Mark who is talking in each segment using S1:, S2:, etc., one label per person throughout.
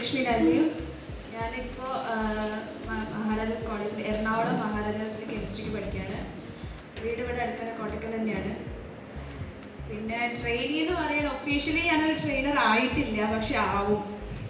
S1: ലക്ഷ്മി രാജീവ് ഞാനിപ്പോൾ മഹാരാജാസ് കോളേജിൽ എറണാകുളം മഹാരാജാസിൽ കെമിസ്ട്രിക്ക് പഠിക്കുകയാണ് വീട് ഇവിടെ അടുത്ത് തന്നെ കോട്ടക്കൽ തന്നെയാണ് പിന്നെ ട്രെയിനി എന്ന് പറയാൻ ഒഫീഷ്യലി ഞാനൊരു ട്രെയിനർ ആയിട്ടില്ല പക്ഷെ ആവും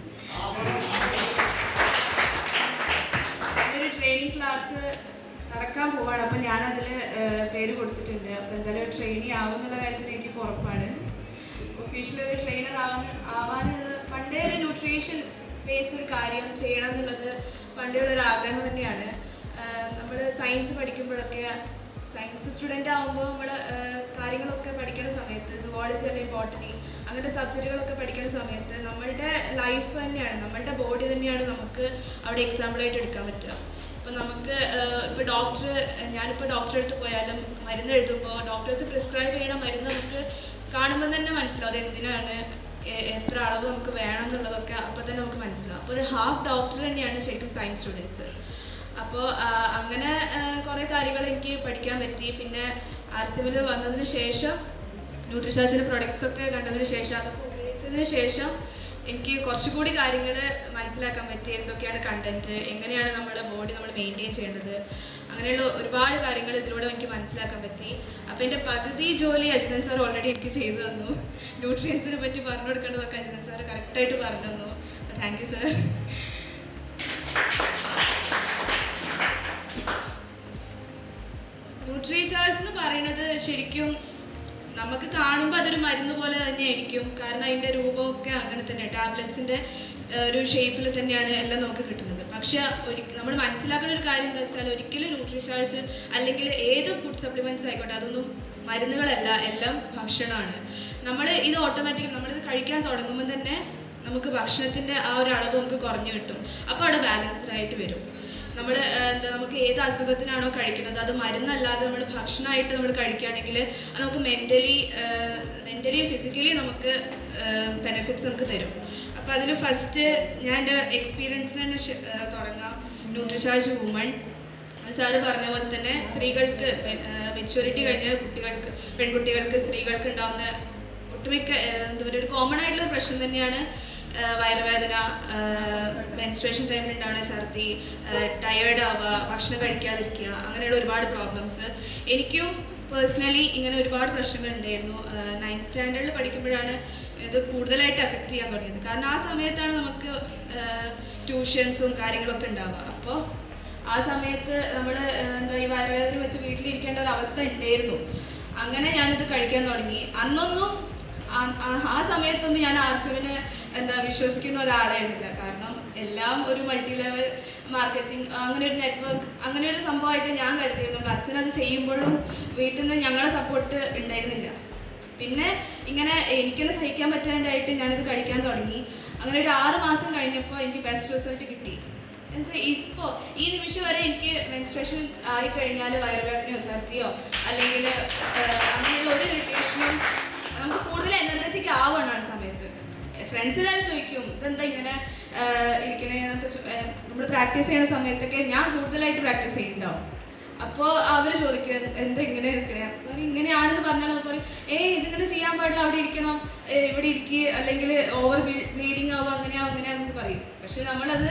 S1: ഒരു ട്രെയിനിങ് ക്ലാസ് നടക്കാൻ പോവാണ് അപ്പം ഞാനതിൽ പേര് കൊടുത്തിട്ടുണ്ട് അപ്പം എന്തായാലും ട്രെയിനി ആവും എന്നുള്ള കാര്യത്തിൽ എനിക്ക് ഉറപ്പാണ് ഒഫീഷ്യലി ഒരു ട്രെയിനർ ആവാൻ ആവാനുള്ള പണ്ടേ ഒരു ന്യൂട്രീഷൻ ബേസ് ഒരു കാര്യം ചെയ്യണം എന്നുള്ളത് പണ്ടേ ഉള്ളൊരു ആഗ്രഹം തന്നെയാണ് നമ്മൾ സയൻസ് പഠിക്കുമ്പോഴൊക്കെ സയൻസ് സ്റ്റുഡൻ്റ് ആകുമ്പോൾ നമ്മൾ കാര്യങ്ങളൊക്കെ പഠിക്കുന്ന സമയത്ത് സുവോളജി അല്ലെങ്കിൽ ബോട്ടണി അങ്ങനത്തെ സബ്ജക്റ്റുകളൊക്കെ പഠിക്കുന്ന സമയത്ത് നമ്മളുടെ ലൈഫ് തന്നെയാണ് നമ്മളുടെ ബോഡി തന്നെയാണ് നമുക്ക് അവിടെ എക്സാമ്പിളായിട്ട് എടുക്കാൻ പറ്റുക ഇപ്പം നമുക്ക് ഇപ്പോൾ ഡോക്ടർ ഞാനിപ്പോൾ ഡോക്ടറെ അടുത്ത് പോയാലും മരുന്ന് എഴുതുമ്പോൾ ഡോക്ടേഴ്സ് പ്രിസ്ക്രൈബ് ചെയ്യണ മരുന്ന് നമുക്ക് കാണുമ്പോൾ തന്നെ മനസ്സിലാവും അത് എന്തിനാണ് എ- എത്ര അളവ് നമുക്ക് വേണം എന്നുള്ളതൊക്കെ അപ്പോൾ തന്നെ നമുക്ക് മനസ്സിലാവും അപ്പോൾ ഒരു ഹാഫ് ഡോക്ടർ തന്നെയാണ് ശരിക്കും സയൻസ് സ്റ്റുഡൻസ് അപ്പോൾ അങ്ങനെ കുറേ കാര്യങ്ങൾ എനിക്ക് പഠിക്കാൻ പറ്റി പിന്നെ ആർ സി എമ്മിൽ വന്നതിന് ശേഷം ന്യൂട്രിഷാസിൻ്റെ പ്രൊഡക്ട്സ് ഒക്കെ കണ്ടതിന് ശേഷം അതൊക്കെ ഉപയോഗിച്ചതിന് ശേഷം എനിക്ക് കുറച്ചുകൂടി കാര്യങ്ങൾ മനസ്സിലാക്കാൻ പറ്റി എന്തൊക്കെയാണ് കണ്ടന്റ് എങ്ങനെയാണ് നമ്മുടെ ബോഡി നമ്മൾ മെയിൻറ്റെയിൻ ചെയ്യേണ്ടത് അങ്ങനെയുള്ള ഒരുപാട് കാര്യങ്ങൾ ഇതിലൂടെ എനിക്ക് മനസ്സിലാക്കാൻ പറ്റി അപ്പോൾ എൻ്റെ പകുതി ജോലി അജിതൻ സാർ ഓൾറെഡി എനിക്ക് ചെയ്തു തന്നു ന്യൂട്രിയൻസിനെ പറ്റി പറഞ്ഞു കൊടുക്കേണ്ടതൊക്കെ അജിതൻ സാർ കറക്റ്റായിട്ട് പറഞ്ഞു തന്നു അപ്പോൾ താങ്ക് യു സാർ ന്യൂട്രീചാർജ് എന്ന് പറയുന്നത് ശരിക്കും നമുക്ക് കാണുമ്പോൾ അതൊരു മരുന്ന് പോലെ തന്നെയായിരിക്കും കാരണം അതിൻ്റെ രൂപമൊക്കെ അങ്ങനെ തന്നെ ടാബ്ലറ്റ്സിൻ്റെ ഒരു ഷേപ്പിൽ തന്നെയാണ് എല്ലാം നമുക്ക് കിട്ടുന്നത് പക്ഷെ ഒരു നമ്മൾ മനസ്സിലാക്കുന്ന ഒരു കാര്യം എന്താ വെച്ചാൽ ഒരിക്കലും ന്യൂട്രീചാർജ് അല്ലെങ്കിൽ ഏത് ഫുഡ് സപ്ലിമെൻറ്റ്സ് ആയിക്കോട്ടെ അതൊന്നും മരുന്നുകളല്ല എല്ലാം ഭക്ഷണമാണ് നമ്മൾ ഇത് ഓട്ടോമാറ്റിക് നമ്മളിത് കഴിക്കാൻ തുടങ്ങുമ്പോൾ തന്നെ നമുക്ക് ഭക്ഷണത്തിൻ്റെ ആ ഒരു അളവ് നമുക്ക് കുറഞ്ഞു കിട്ടും അപ്പോൾ അവിടെ ബാലൻസ്ഡ് ആയിട്ട് വരും നമ്മൾ എന്താ നമുക്ക് ഏത് അസുഖത്തിനാണോ കഴിക്കുന്നത് അത് മരുന്നല്ലാതെ നമ്മൾ ഭക്ഷണമായിട്ട് നമ്മൾ കഴിക്കുകയാണെങ്കിൽ അത് നമുക്ക് മെൻ്റലി മെൻ്റലി ഫിസിക്കലി നമുക്ക് ബെനിഫിറ്റ്സ് നമുക്ക് തരും അപ്പോൾ അതിൽ ഫസ്റ്റ് ഞാൻ എൻ്റെ എക്സ്പീരിയൻസിൽ തന്നെ ഷെ- ആ, തുടങ്ങാം ന്യൂട്രിചാർജ് വുമൺ സാറ് പറഞ്ഞ പോലെ തന്നെ സ്ത്രീകൾക്ക് മെച്യൂരിറ്റി കഴിഞ്ഞ കുട്ടികൾക്ക് പെൺകുട്ടികൾക്ക് സ്ത്രീകൾക്ക് ഉണ്ടാകുന്ന ഒട്ടുമിക്ക ആ, എന്താ പറയുക ഒരു കോമൺ ആയിട്ടുള്ള പ്രശ്നം തന്നെയാണ് ആ, വയറുവേദന മെൻസ്ട്രേഷൻ ടൈമിൽ ഉണ്ടാവുന്ന ഛർദി ടയേർഡ് ആവുക ഭക്ഷണം കഴിക്കാതിരിക്കുക അങ്ങനെയുള്ള ഒരുപാട് പ്രോബ്ലംസ് എനിക്കും പേഴ്സണലി ഇങ്ങനെ ഒരുപാട് പ്രശ്നങ്ങൾ ഉണ്ടായിരുന്നു നയൻത് സ്റ്റാൻഡേർഡിൽ പഠിക്കുമ്പോഴാണ് ഇത് കൂടുതലായിട്ട് എഫക്റ്റ് ചെയ്യാൻ തുടങ്ങിയത് കാരണം ആ സമയത്താണ് നമുക്ക് ട്യൂഷൻസും കാര്യങ്ങളൊക്കെ ഉണ്ടാവുക അപ്പോൾ ആ സമയത്ത് നമ്മൾ എന്താ ഈ വയറുവേദന വെച്ച് വീട്ടിലിരിക്കേണ്ട ഒരു അവസ്ഥ ഉണ്ടായിരുന്നു അങ്ങനെ ഞാനിത് കഴിക്കാൻ തുടങ്ങി അന്നൊന്നും ആ- ആ- ആ സമയത്തൊന്നും ഞാൻ ആർസിവിന് എന്താ വിശ്വസിക്കുന്ന ഒരാളായിരുന്നില്ല കാരണം എല്ലാം ഒരു മൾട്ടി ലെവൽ മാർക്കറ്റിംഗ് അങ്ങനെ ഒരു നെറ്റ്വർക്ക് അങ്ങനെ ഒരു സംഭവമായിട്ട് ഞാൻ കരുതിയിരുന്നുള്ളൂ അച്ഛൻ അത് ചെയ്യുമ്പോഴും വീട്ടിൽ നിന്ന് ഞങ്ങളെ സപ്പോർട്ട് ഉണ്ടായിരുന്നില്ല പിന്നെ ഇങ്ങനെ എനിക്കെന്നെ സഹിക്കാൻ പറ്റാണ്ടായിട്ട് ഞാനിത് കഴിക്കാൻ തുടങ്ങി അങ്ങനെ ഒരു ആറ് മാസം കഴിഞ്ഞപ്പോൾ എനിക്ക് ബെസ്റ്റ് റിസൾട്ട് കിട്ടി എന്നുവെച്ചാൽ ഇപ്പോൾ ഈ നിമിഷം വരെ എനിക്ക് മെൻസ്ട്രേഷൻ ആയി കഴിഞ്ഞാൽ വയറുവേദനയോ ഛർദിയോ അല്ലെങ്കിൽ അങ്ങനെയുള്ള ഒരു ഇറിറ്റേഷനും നമുക്ക് കൂടുതൽ എനർജറ്റിക് ആവണം ആ സമയത്ത് ഫ്രണ്ട്സ് എല്ലാവരും ചോദിക്കും ഇതെന്താ ഇങ്ങനെ ഇരിക്കണേ എന്നൊക്കെ നമ്മൾ പ്രാക്ടീസ് ചെയ്യുന്ന സമയത്തൊക്കെ ഞാൻ കൂടുതലായിട്ട് പ്രാക്ടീസ് ചെയ്യുന്നുണ്ടാവും അപ്പോൾ അവർ ചോദിക്കും "എന്ത്- എന്താ ഇങ്ങനെ നിൽക്കണേ അപ്പോൾ ഇങ്ങനെയാണെന്ന് പറഞ്ഞാൽ നമുക്ക് പറയും ഏയ് ഇതിങ്ങനെ ചെയ്യാൻ പാടില്ല അവിടെ ഇരിക്കണം ഏയ് ഇവിടെ ഇരിക്കുക അല്ലെങ്കിൽ ഓവർ ബ്ലീഡിങ് ആവുക അങ്ങനെയാവും അങ്ങനെയാണെന്ന് പറയും പക്ഷെ നമ്മളത്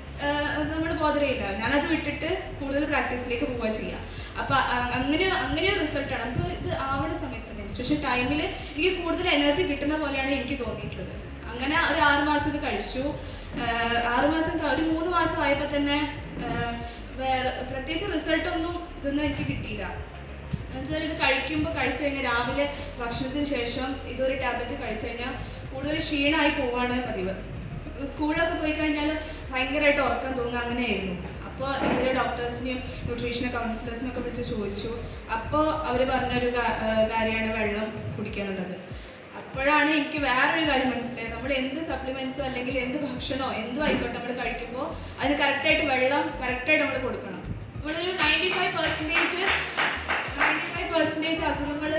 S1: നമ്മൾ ബോധരയില്ല ഞാനത് വിട്ടിട്ട് കൂടുതൽ പ്രാക്ടീസിലേക്ക് പോവുക ചെയ്യുക അപ്പം അങ്ങനെ അങ്ങനെ ഒരു റിസൾട്ടാണ് നമുക്ക് ഇത് ആവുന്ന സമയത്ത് മെൻസ്ട്രേഷൻ ടൈമിൽ എനിക്ക് കൂടുതൽ എനർജി കിട്ടുന്ന പോലെയാണ് എനിക്ക് തോന്നിയിട്ടുള്ളത് അങ്ങനെ ഒരു ആറ് മാസം ഇത് കഴിച്ചു ആഹ് ആറ് മാസം ക- ഒരു മൂന്ന് മാസം ആയപ്പോൾ തന്നെ ആഹ് വേറെ പ്രത്യേകിച്ച് റിസൾട്ടൊന്നും ഇതൊന്നും എനിക്ക് കിട്ടിയില്ല എന്നുവെച്ചാൽ ഇത് കഴിക്കുമ്പോൾ കഴിച്ചു കഴിഞ്ഞാൽ രാവിലെ ഭക്ഷണത്തിന് ശേഷം ഇതൊരു ടാബ്ലറ്റ് കഴിച്ചു കഴിഞ്ഞാൽ കൂടുതൽ ക്ഷീണമായി പോവാണ് പതിവ് സ്കൂളിലൊക്കെ പോയി കഴിഞ്ഞാൽ ഭയങ്കരമായിട്ട് ഉറക്കം തോന്നുക അങ്ങനെയായിരുന്നു അപ്പോൾ ഇവരെ ഡോക്ടേഴ്സിനെയും ന്യൂട്രീഷൻ കൗൺസിലേഴ്സിനും ഒക്കെ വിളിച്ച് ചോദിച്ചു അപ്പോൾ അവർ പറഞ്ഞൊരു കാ- ആ, കാര്യമാണ് വെള്ളം കുടിക്കുക എന്നുള്ളത് അപ്പോഴാണ് എനിക്ക് വേറൊരു കാര്യം മനസ്സിലായത് നമ്മൾ എന്ത് സപ്ലിമെൻറ്റ്സോ അല്ലെങ്കിൽ എന്ത് ഭക്ഷണമോ എന്തോ ആയിക്കോട്ടെ നമ്മൾ കഴിക്കുമ്പോൾ അതിന് കറക്റ്റായിട്ട് വെള്ളം കറക്റ്റായിട്ട് നമ്മൾ കൊടുക്കണം നമ്മളൊരു ninety five percentage ninety five percentage അസുഖങ്ങൾ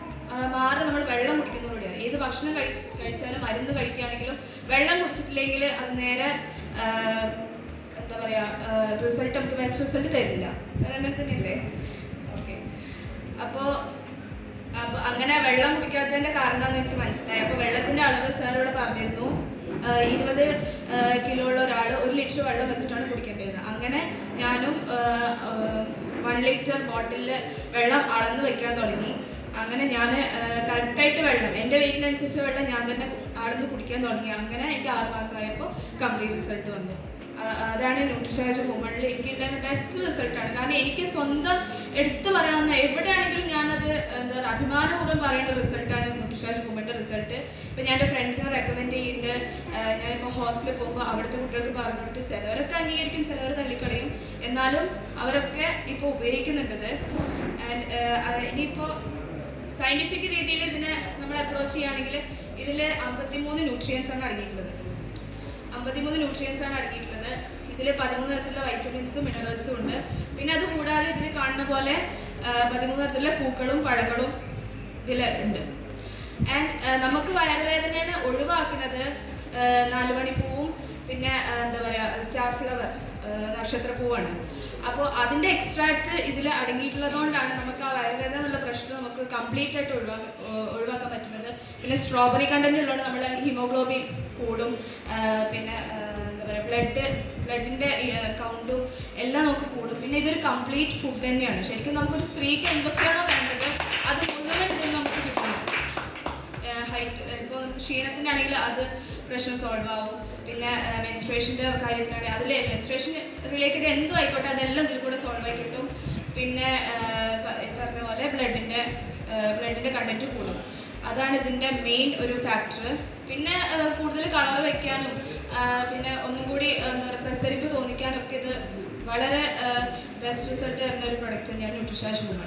S1: മാറി നമ്മൾ വെള്ളം കുടിക്കുന്നതോടെയാണ് ഏത് ഭക്ഷണം കഴി കഴിച്ചാലും മരുന്ന് കഴിക്കുകയാണെങ്കിലും വെള്ളം കുടിച്ചിട്ടില്ലെങ്കിൽ അത് നേരെ ആ, എന്താ പറയുക റിസൾട്ട് നമുക്ക് ബെസ്റ്റ് റിസൾട്ട് തരില്ല സാർ അങ്ങനെ തന്നെയല്ലേ ഓക്കെ അപ്പോൾ അപ്പോൾ അങ്ങനെ വെള്ളം കുടിക്കാത്തതിൻ്റെ കാരണമെന്ന് എനിക്ക് മനസ്സിലായി അപ്പോൾ വെള്ളത്തിൻ്റെ അളവ് സാർ ഇവിടെ പറഞ്ഞിരുന്നു ഇരുപത് കിലോ ഉള്ള ഒരാൾ ഒരു ലിറ്റർ വെള്ളം വെച്ചിട്ടാണ് കുടിക്കേണ്ടത് അങ്ങനെ ഞാനും വൺ ലിറ്റർ ബോട്ടിലിൽ വെള്ളം അളന്ന് വെക്കാൻ തുടങ്ങി അങ്ങനെ ഞാൻ കറക്റ്റായിട്ട് വെള്ളം എൻ്റെ വെയിറ്റിനനുസരിച്ച് വെള്ളം ഞാൻ തന്നെ കു- അളന്ന് കുടിക്കാൻ തുടങ്ങി അങ്ങനെ എനിക്ക് ആറ് മാസമായപ്പോൾ കംപ്ലീറ്റ് റിസൾട്ട് വന്നു അ- അതാണ് ന്യൂട്രിഷാജ് വുമണിൽ എനിക്ക് ഉണ്ടായിരുന്ന ബെസ്റ്റ് റിസൾട്ടാണ് കാരണം എനിക്ക് സ്വന്തം എടുത്തു പറയാവുന്ന എവിടെയാണെങ്കിലും ഞാനത് എന്താ പറയുക അഭിമാനപൂർവ്വം പറയുന്ന റിസൾട്ടാണ് ന്യൂട്രിഷാജ് വുമണിൻ്റെ റിസൾട്ട് ഇപ്പം ഞാൻ എൻ്റെ ഫ്രണ്ട്സിനെ റെക്കമെൻഡ് ചെയ്യുന്നുണ്ട് ആഹ് ഞാനിപ്പോൾ ഹോസ്റ്റലിൽ പോകുമ്പോൾ അവിടുത്തെ കുട്ടികൾക്ക് പറഞ്ഞു കൊടുത്ത് ചിലവരൊക്കെ അംഗീകരിക്കും ചിലവർ തള്ളിക്കളയും എന്നാലും അവരൊക്കെ ഇപ്പോൾ ഉപയോഗിക്കുന്നുണ്ടത് ആൻഡ് ഇനിയിപ്പോൾ സയൻറ്റിഫിക് രീതിയിൽ ഇതിനെ നമ്മൾ അപ്രോച്ച് ചെയ്യുകയാണെങ്കിൽ ഇതിൽ അമ്പത്തിമൂന്ന് ന്യൂട്രിയൻസ് ആണ് അടങ്ങിയിട്ടുള്ളത് അമ്പത്തിമൂന്ന് ന്യൂട്രിയൻസ് ആണ് അടങ്ങിയിട്ടുള്ളത് ഇതിൽ പതിമൂന്ന് തരത്തിലുള്ള വൈറ്റമിൻസും മിനറൽസും ഉണ്ട് പിന്നെ അത് കൂടാതെ ഇതിൽ കാണുന്ന പോലെ ആ, പതിമൂന്ന് തരത്തിലുള്ള പൂക്കളും പഴങ്ങളും ഇതിൽ ഉണ്ട് ആൻഡ് നമുക്ക് വയറുവേദനയാണ് ഒഴിവാക്കുന്നത് ആ, നാലുമണിപ്പൂവും പിന്നെ ആ, എന്താ പറയുക സ്റ്റാർ ഫ്ലവർ നക്ഷത്രപ്പൂവാണ് അപ്പോൾ അതിൻ്റെ എക്സ്ട്രാക്റ്റ് ഇതിൽ അടങ്ങിയിട്ടുള്ളതുകൊണ്ടാണ് നമുക്ക് ആ വയറുവേദന എന്നുള്ള പ്രശ്നം നമുക്ക് കംപ്ലീറ്റ് ആയിട്ട് ഒഴിവാക്കാൻ ഒഴിവാക്കാൻ പറ്റുന്നത് പിന്നെ സ്ട്രോബെറി കണ്ടന്റ് ഉള്ളതുകൊണ്ട് നമ്മൾ ഹീമോഗ്ലോബിൻ കൂടും ആ, പിന്നെ ആ, എന്താ പറയുക ബ്ലഡ് ബ്ലഡിൻ്റെ കൗണ്ടും എല്ലാം നമുക്ക് കൂടും പിന്നെ ഇതൊരു കംപ്ലീറ്റ് ഫുഡ് തന്നെയാണ് ശരിക്കും നമുക്കൊരു സ്ത്രീക്ക് എന്തൊക്കെയാണോ വേണ്ടത് അത് മുഴുവൻ ഇതിൽ നമുക്ക് കിട്ടണം ഹൈറ്റ് ഇപ്പോൾ ക്ഷീണത്തിൻ്റെ ആണെങ്കിൽ അത് പ്രശ്നം സോൾവ് ആവും പിന്നെ മെൻസ്ട്രേഷൻ്റെ കാര്യത്തിലാണെങ്കിൽ അതിൽ മെൻസ്ട്രേഷൻ റിലേറ്റഡ് എന്തും ആയിക്കോട്ടെ അതെല്ലാം ഇതിൽ കൂടെ സോൾവ് ആയി കിട്ടും പിന്നെ ആ, പ- ഈ പറഞ്ഞ പോലെ ബ്ലഡിൻ്റെ ബ്ലഡിൻ്റെ കണ്ടന്റ് കൂടും അതാണ് ഇതിൻ്റെ മെയിൻ ഒരു ഫാക്ടർ പിന്നെ ആ, കൂടുതൽ കളർ വയ്ക്കാനും ആ, പിന്നെ ഒന്നും കൂടി ആ, എന്താ പറയുക പ്രസരിപ്പ് തോന്നിക്കാനൊക്കെ ഇത് വളരെ ബെസ്റ്റ് റിസൾട്ട് തരുന്ന ഒരു പ്രൊഡക്റ്റ് തന്നെയാണ് ന്യൂട്രിഷാഷ് വുമൺ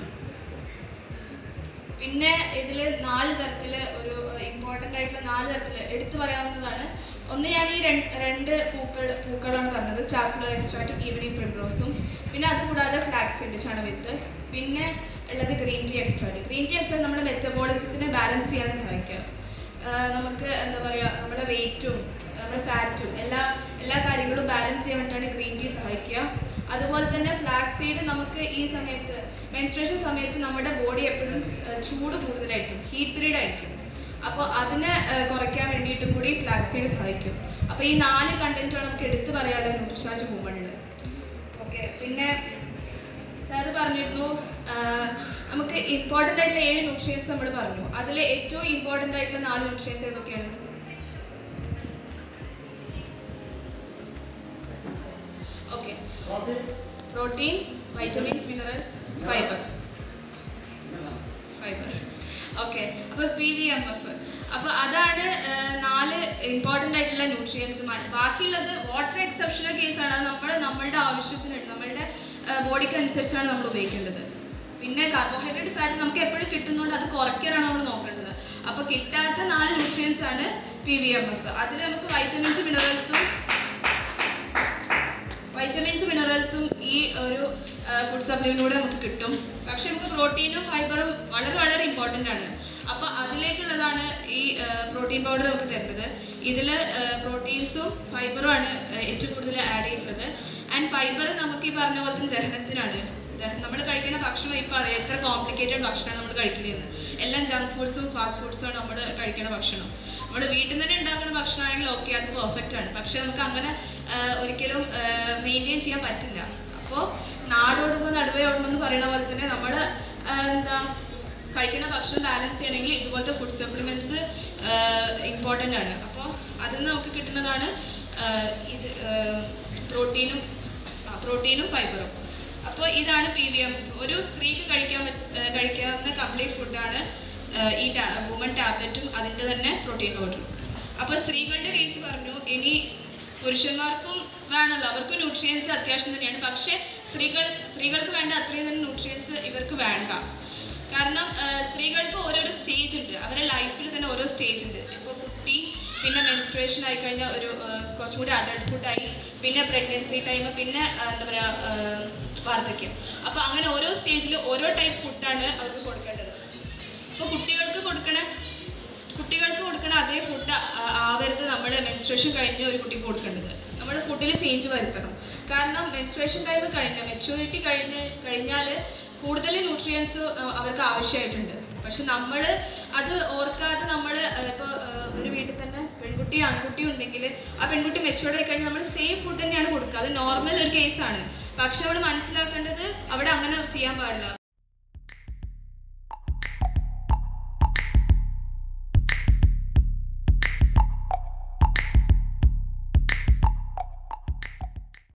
S1: പിന്നെ ഇതിൽ നാല് തരത്തിൽ ഒരു ഇമ്പോർട്ടൻ്റ് ആയിട്ടുള്ള നാല് തരത്തിൽ എടുത്തു പറയാവുന്നതാണ് ഒന്ന് ഞാൻ ഈ രണ്ട് രണ്ട് പൂക്കൾ പൂക്കളാണ് പറഞ്ഞത് സ്റ്റാഫ്ലർ എക്സ്ട്രാക്റ്റും ഈവനിങ് പ്രിബ്രോസും പിന്നെ അതുകൂടാതെ ഫ്ലാക്സ് ഉണ്ട് ചണവിത്ത് പിന്നെ ഉള്ളത് green tea extract green tea extract നമ്മുടെ മെറ്റബോളിസത്തിനെ ബാലൻസ് ചെയ്യാൻ സഹായിക്കുക ആഹ് നമുക്ക് എന്താ പറയുക നമ്മുടെ വെയിറ്റും നമ്മുടെ ഫാറ്റും എല്ലാ എല്ലാ കാര്യങ്ങളും ബാലൻസ് ചെയ്യാൻ വേണ്ടിയിട്ടാണ് ഗ്രീൻ ടീ സഹായിക്കുക അതുപോലെ തന്നെ ഫ്ലാക്സ് സീഡ് നമുക്ക് ഈ സമയത്ത് മെൻസ്ട്രേഷൻ സമയത്ത് നമ്മുടെ ബോഡി എപ്പോഴും ആഹ് ചൂട് കൂടുതലായിരിക്കും ഹീറ്റ് പീരീഡ് ആയിരിക്കും അപ്പോൾ അതിനെ ആഹ് കുറയ്ക്കാൻ വേണ്ടിയിട്ടും കൂടി ഫ്ലാക്സ് സീഡ് സഹായിക്കും അപ്പോൾ ഈ നാല് കണ്ടന്റാണ് നമുക്ക് എടുത്തു പറയാനുള്ളത് ന്യൂട്രിഷാജ് മൂവണിൽ ഓക്കെ പിന്നെ സാറ് പറഞ്ഞിരുന്നു ആഹ് നമുക്ക് ഇമ്പോർട്ടൻ്റ് ആയിട്ടുള്ള ഏഴ് ന്യൂട്രിയൻസ് നമ്മൾ പറഞ്ഞു അതിൽ ഏറ്റവും ഇമ്പോർട്ടൻ്റ് ആയിട്ടുള്ള നാല് ന്യൂട്രിയൻസ് ഏതൊക്കെയാണ് okay proteins vitamins minerals fibre fibre okay അപ്പോൾ പി വി എം എഫ് അപ്പോൾ അതാണ് ആ, നാല് ഇമ്പോർട്ടൻ്റ് ആയിട്ടുള്ള ന്യൂട്രിയൻസ് ബാക്കിയുള്ളത് വാട്ടർ എക്സെപ്ഷണൽ കേസാണ് അത് നമ്മൾ നമ്മളുടെ ആവശ്യത്തിനായിട്ട് നമ്മളുടെ ബോഡിക്ക് അനുസരിച്ചാണ് നമ്മൾ ഉപയോഗിക്കേണ്ടത് പിന്നെ കാർബോഹൈഡ്രേറ്റ് ഫാറ്റ് നമുക്ക് എപ്പോഴും കിട്ടുന്നതുകൊണ്ട് അത് കുറയ്ക്കാനാണ് നമ്മൾ നോക്കേണ്ടത് അപ്പോൾ കിട്ടാത്ത നാല് ന്യൂട്രിയൻസ് ആണ് പി വി എം എഫ് അതിൽ നമുക്ക് വൈറ്റമിൻസ് മിനറൽസും വൈറ്റമിൻസ് മിനറൽസും ഈ ഒരു ഫുഡ് സപ്ലിമെന്റിലൂടെ നമുക്ക് കിട്ടും പക്ഷെ നമുക്ക് പ്രോട്ടീനും ഫൈബറും വളരെ വളരെ ഇമ്പോർട്ടൻ്റ് ആണ് അപ്പോൾ അതിലേക്കുള്ളതാണ് ഈ പ്രോട്ടീൻ പൗഡർ നമുക്ക് തരുന്നത് ഇതിൽ പ്രോട്ടീൻസും ഫൈബറും ആണ് ഏഹ്, ഏറ്റവും കൂടുതൽ ആഡ് ചെയ്തിട്ടുള്ളത് ആൻഡ് ഫൈബർ നമുക്ക് ഈ പറഞ്ഞ പോലെ തന്നെ ദഹനത്തിനാണ് നമ്മൾ കഴിക്കുന്ന ഭക്ഷണം ഇപ്പോൾ അറിയാം എത്ര കോംപ്ലിക്കേറ്റഡ് ഭക്ഷണമാണ് നമ്മൾ കഴിക്കുന്നത് എല്ലാം ജങ്ക് ഫുഡ്സും ഫാസ്റ്റ് ഫുഡ്സും ആണ് നമ്മൾ കഴിക്കുന്ന ഭക്ഷണം നമ്മൾ വീട്ടിൽ നിന്ന് തന്നെ ഉണ്ടാക്കുന്ന ഭക്ഷണമാണെങ്കിൽ ഓക്കെ അത് പെർഫെക്റ്റ് ആണ് പക്ഷെ നമുക്ക് അങ്ങനെ ആഹ്, ഒരിക്കലും മെയിൻറ്റെയിൻ ചെയ്യാൻ പറ്റില്ല അപ്പോൾ നാടോടുമ്പോൾ നടുവേ ഓടണമെന്ന് പറയുന്ന പോലെ തന്നെ നമ്മൾ എന്താ കഴിക്കുന്ന ഭക്ഷണം ബാലൻസ് ചെയ്യണമെങ്കിൽ ഇതുപോലത്തെ ഫുഡ് സപ്ലിമെൻറ്റ്സ് ഇമ്പോർട്ടൻ്റ് ആണ് അപ്പോൾ അതിൽ നിന്ന് നമുക്ക് കിട്ടുന്നതാണ് ആഹ്, ഇത് പ്രോട്ടീനും പ്രോട്ടീനും ഫൈബറും അപ്പോൾ ഇതാണ് പി വി എം ഒരു സ്ത്രീക്ക് കഴിക്കാൻ പറ്റ- ഏഹ് കഴിക്കാവുന്ന കംപ്ലീറ്റ് ഫുഡാണ് ഈ വുമൺ ടാബ്ലറ്റും അതിൻ്റെ തന്നെ പ്രോട്ടീൻ പൗഡറും അപ്പോൾ സ്ത്രീകളുടെ കേസ് പറഞ്ഞു ഇനി പുരുഷന്മാർക്കും വേണമല്ലോ അവർക്കും ന്യൂട്രിയൻസ് അത്യാവശ്യം തന്നെയാണ് പക്ഷേ സ്ത്രീകൾ സ്ത്രീകൾക്ക് വേണ്ട അത്രയും തന്നെ ന്യൂട്രിയൻസ് ഇവർക്ക് വേണ്ട കാരണം ആ, സ്ത്രീകൾക്ക് ഓരോരോ സ്റ്റേജ് ഉണ്ട് അവരുടെ ലൈഫിൽ തന്നെ ഓരോ സ്റ്റേജ് ഉണ്ട് ഇപ്പോൾ കുട്ടി പിന്നെ മെൻസ്ട്രേഷൻ ആയി കഴിഞ്ഞാൽ ഒരു ആ, കുറച്ചും കൂടി അഡൾട്ട്ഹുഡ് ആയി പിന്നെ പ്രഗ്നൻസി ടൈം പിന്നെ ആ, എന്താ പറയുക വാർദ്ധക്യം അപ്പോൾ അങ്ങനെ ഓരോ സ്റ്റേജിൽ ഓരോ ടൈപ്പ് ഫുഡാണ് അവർക്ക് കൊടുക്കേണ്ടത് ഇപ്പോൾ കുട്ടികൾക്ക് കൊടുക്കണ കുട്ടികൾക്ക് കൊടുക്കണ അതേ ഫുഡ് ആവരുത് നമ്മൾ മെൻസ്ട്രേഷൻ കഴിഞ്ഞ് ഒരു കുട്ടിക്ക് കൊടുക്കേണ്ടത് നമ്മുടെ ഫുഡിൽ ചേഞ്ച് വരുത്തണം കാരണം മെൻസ്ട്രേഷൻ ടൈം കഴിഞ്ഞ മെച്യൂരിറ്റി കഴിഞ്ഞ് കഴിഞ്ഞാൽ കൂടുതൽ ന്യൂട്രിയൻസ് അവർക്ക് ആവശ്യമായിട്ടുണ്ട് പക്ഷെ നമ്മൾ അത് ഓർക്കാതെ നമ്മൾ ഇപ്പോൾ ഒരു വീട്ടിൽ തന്നെ പെൺകുട്ടി
S2: പെൺകുട്ടി ആൺകുട്ടി ഉണ്ടെങ്കിൽ ആ പെൺകുട്ടി മെച്ചുവേർഡ് ആയി കഴിഞ്ഞാൽ നമ്മൾ സെയിം ഫുഡ് തന്നെയാണ് കൊടുക്കുക അത് നോർമൽ ഒരു കേസാണ് പക്ഷെ അവിടെ മനസ്സിലാക്കേണ്ടത് അവിടെ അങ്ങനെ ചെയ്യാൻ പാടില്ല